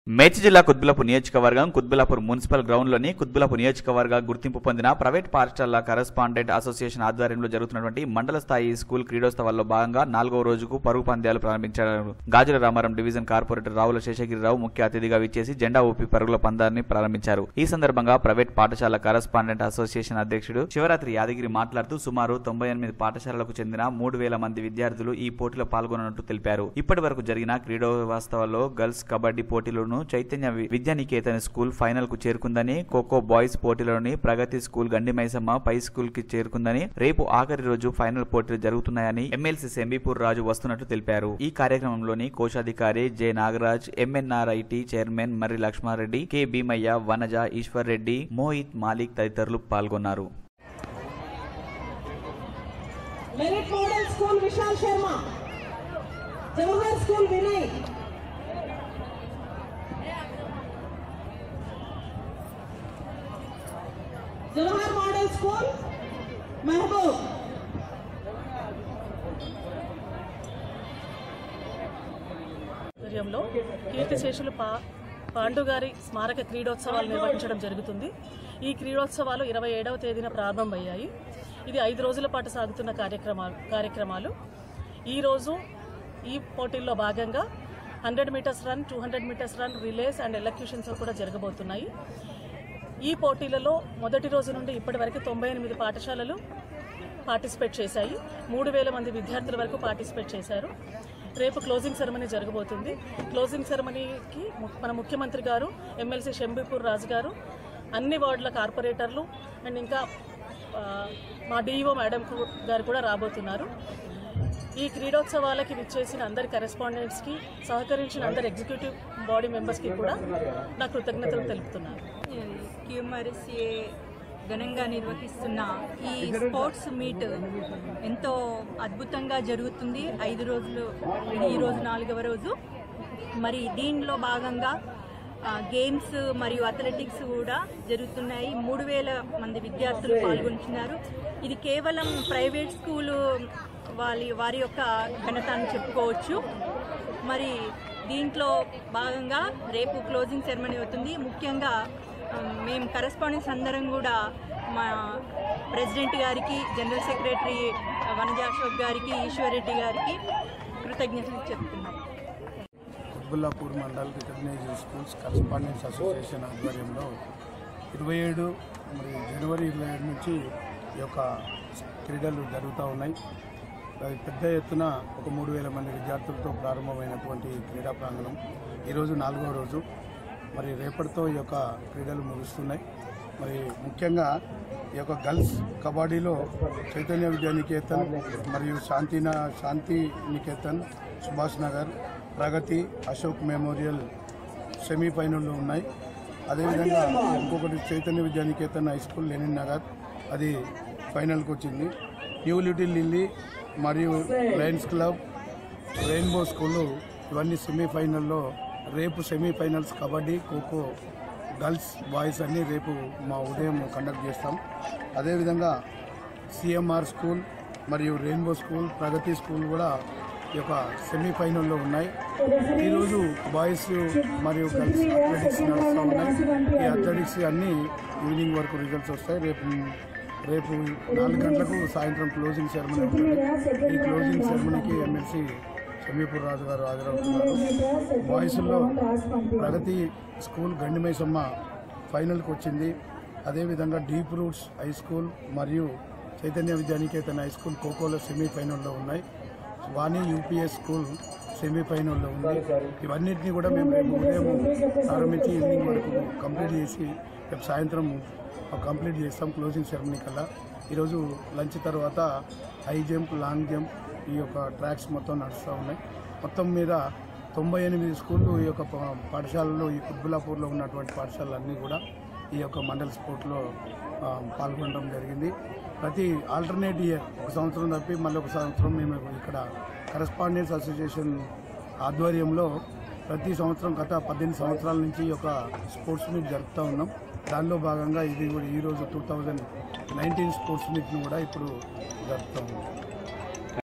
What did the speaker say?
మేడ్చి జిల్లా కుత్బులాపూర్ నియోజకవర్గం కుత్బులాపూర్ మున్సిపల్ గ్రౌండ్లోని కుత్బులాపూర్ నియోజకవర్గ గుర్తింపు పొందిన ప్రైవేట్ పాఠశాలల కరెస్పాండెంట్ అసోసియేషన్ ఆధ్వర్యంలో జరుగుతున్నటువంటి మండల స్థాయి స్కూల్ క్రీడోత్సవాల్లో భాగంగా నాలుగవ రోజుకు పరుగు పంద్యాలు ప్రారంభించారు గాజుల రామారం డివిజన్ కార్పొరేటర్ రావుల శేషగిరిరావు ముఖ్య అతిథిగా విచ్చేసి జెండా ఊపి పరుగుల పందాన్ని ప్రారంభించారు ఈ సందర్భంగా ప్రైవేట్ పాఠశాల కరెస్పాండెంట్ అసోసియేషన్ అధ్యక్షుడు శివరాత్రి యాదగిరి మాట్లాడుతూ సుమారు తొంభై ఎనిమిది పాఠశాలలకు చెందిన మూడు వేల మంది విద్యార్థులు ఈ పోటీలో పాల్గొన్నట్టు తెలిపారు ఇప్పటి వరకు జరిగిన క్రీడోత్సవాల్లో గర్ల్స్ కబడ్డీ పోటీలను చైతన్య వి- విద్యానికేతన్ స్కూల్ ఫైనల్ కు చేరుకుందని ఖోఖో బాయ్స్ పోటీలోని ప్రగతి స్కూల్ గండి మైసమ్మ పై స్కూల్ కి చేరుకుందని రేపు ఆఖరి రోజు ఫైనల్ పోటీలు జరుగుతున్నాయని ఎమ్మెల్సీ సెంబీపూర్ రాజు వస్తున్నట్టు తెలిపారు ఈ కార్యక్రమంలోని కోశాధికారి J Nagaraj MNRIT chairman Marri Lakshmareddy K Bheemaiah Vanaja Eshwar Reddy Mohit Malik తదితరులు పాల్గొన్నారు merit model school Vishal Sharma Jawahar school Vinay Jawahar model school Mehboob ఆధ్వర్యంలో కీర్తిశేషులు పా పాండు గారి స్మారక క్రీడోత్సవాలు నిర్వహించడం జరుగుతుంది ఈ క్రీడోత్సవాలు ఇరవై ఏడవ తేదీన ప్రారంభమయ్యాయి ఇది ఐదు రోజుల పాటు సాగుతున్న కార్యక్రమాలు కార్యక్రమాలు ఈరోజు ఈ పోటీల్లో భాగంగా hundred metres run two hundred metres run relays and elocutions కూడా జరగబోతున్నాయి ఈ పోటీలలో మొదటి రోజు నుండి ఇప్పటి వరకు తొంభై ఎనిమిది పాఠశాలలు పార్టిసిపేట్ చేశాయి మూడు వేల మంది విద్యార్థుల వరకు పార్టిసిపేట్ చేశారు రేపు క్లోజింగ్ సెరమనీ జరగబోతుంది క్లోజింగ్ సెరమనీకి ము- మన ముఖ్యమంత్రి గారు ఎమ్మెల్సీ షంబీపూర్ రాజు గారు అన్ని వార్డుల కార్పొరేటర్లు అండ్ ఇంకా ఆ, మా డిఈఓ మేడం కు- గారు కూడా రాబోతున్నారు ఈ క్రీడోత్సవాలకి విచ్చేసిన అందరి కరెస్పాండెంట్స్కి సహకరించిన అందరి ఎగ్జిక్యూటివ్ బాడీ మెంబర్స్కి కూడా నా కృతజ్ఞతలు తెలుపుతున్నాను క్యూమర్సిఏ ఘనంగా నిర్వహిస్తున్న ఈ స్పోర్ట్స్ మీట్ ఎంతో అద్భుతంగా జరుగుతుంది ఐదు రోజులు ఈ రోజు నాలుగవ రోజు మరి దీనిలో భాగంగా ఆ, గేమ్స్ మరియు అథ్లెటిక్స్ కూడా జరుగుతున్నాయి మూడు వేల మంది విద్యార్థులు పాల్గొంటున్నారు ఇది కేవలం ప్రైవేట్ స్కూలు వాళ్ళ వారి యొక్క ఘనత అని చెప్పుకోవచ్చు మరి దీంట్లో భాగంగా రేపు క్లోజింగ్ సెరమనీ అవుతుంది ముఖ్యంగా ఆ, మేము కరెస్పాండెంట్స్ అందరం కూడా మా ప్రెసిడెంట్ గారికి జనరల్ సెక్రటరీ వనజ అశోక్ గారికి ఈశ్వర్ గారికి కృతజ్ఞతలు చెప్తున్నాం Quthbullapur mandal recognised schools correspondence association ఆధ్వర్యంలో ఇరవై ఏడు మరి జనవరి ఇరవై ఏడు నుంచి ఈ యొక్క క్రీడలు జరుగుతూ ఉన్నాయి అది పెద్ద ఎత్తున ఒక మూడు వేల మంది విద్యార్థులతో ప్రారంభమైనటువంటి ఈ క్రీడా ప్రాంగణం ఈరోజు నాలుగో రోజు మరి రేపటితో ఈ యొక్క క్రీడలు ముగుస్తున్నాయి మరి ముఖ్యంగా ఈ యొక్క గర్ల్స్ కబడ్డీలో చైతన్య విద్యా నికేతన్ మరియు శాంతిన శాంతి నికేతన్ సుభాష్ నగర్ ప్రగతి అశోక్ మెమోరియల్ సెమీఫైనల్లో ఉన్నాయి అదేవిధంగా ఇంకొకటి Chaitanya Vidya Niketan high school Lenin Nagar అది ఫైనల్కి వచ్చింది న్యూ లిటిల్ లిల్లీ మరియు లయన్స్ క్లబ్ రెయిన్బో స్కూలు ఇవన్నీ సెమీఫైనల్లో రేపు semifinals kabaddi kho kho girls boys అన్నీ రేపు మా ఉదయం కండక్ట్ చేస్తాం అదేవిధంగా సిఎంఆర్ స్కూల్ మరియు రెయిన్బో స్కూల్ ప్రగతి స్కూల్ కూడా ఈ యొక్క సెమీఫైనల్లో ఉన్నాయి ఈరోజు బాయ్స్ మరియు గర్ల్స్ అథ్లెటిక్స్ నడుస్తూ ఉన్నాయి ఈ అథ్లెటిక్స్ అన్నీ ఈవినింగ్ వరకు రిజల్ట్స్ వస్తాయి రేపు రేపు నాలుగు గంటలకు సాయంత్రం క్లోజింగ్ సెరమనీ ఉంటుంది ఈ క్లోజింగ్ సెరమనీకి ఎమ్మెల్సీ సమీపూర్ రాజు గారు హాజరవుతున్నారు బాయ్స్లో ప్రగతి స్కూల్ గండిమైసమ్మ ఫైనల్కి వచ్చింది అదేవిధంగా డీప్ రూట్స్ హై స్కూల్ మరియు చైతన్య విద్యానికేతన్ హై స్కూల్ ఖోఖోలో సెమీఫైనల్లో ఉన్నాయి వాణి యూపీఎస్ స్కూల్ సెమీఫైనల్లో ఉంది ఇవన్నిటిని కూడా మేము రేపు ఉదయం ప్రారంభించి ఈవినింగ్ వరకు కంప్లీట్ చేసి రేపు సాయంత్రం కంప్లీట్ చేస్తాం క్లోజింగ్ సెరమనీ కల్లా ఈరోజు లంచ్ తర్వాత హై జంప్ లాంగ్ జంప్ ఈ యొక్క ట్రాక్స్ మొత్తం నడుస్తూ ఉన్నాయి మొత్తం మీద తొంభై ఎనిమిది స్కూళ్ళు ఈ యొక్క పా- పాఠశాలలు ఈ కుత్బులాపూర్లో ఉన్నటువంటి పాఠశాలలన్నీ కూడా ఈ యొక్క మండల్ స్పోర్ట్లో ఆ, పాల్గొనడం జరిగింది ప్రతి ఆల్టర్నేట్ ఇయర్ ఒక సంవత్సరం తప్పి మళ్ళీ ఒక సంవత్సరం మేము ఇక్కడ కరస్పాండెన్స్ అసోసియేషన్ ఆధ్వర్యంలో ప్రతి సంవత్సరం గత పద్దెనిమిది సంవత్సరాల నుంచి ఈ యొక్క స్పోర్ట్స్ మీట్ జరుపుతూ ఉన్నాం దానిలో భాగంగా ఇది కూడా ఈరోజు టూ థౌజండ్ నైన్టీన్ స్పోర్ట్స్ మీట్ను కూడా ఇప్పుడు జరుపుతూ ఉన్నాం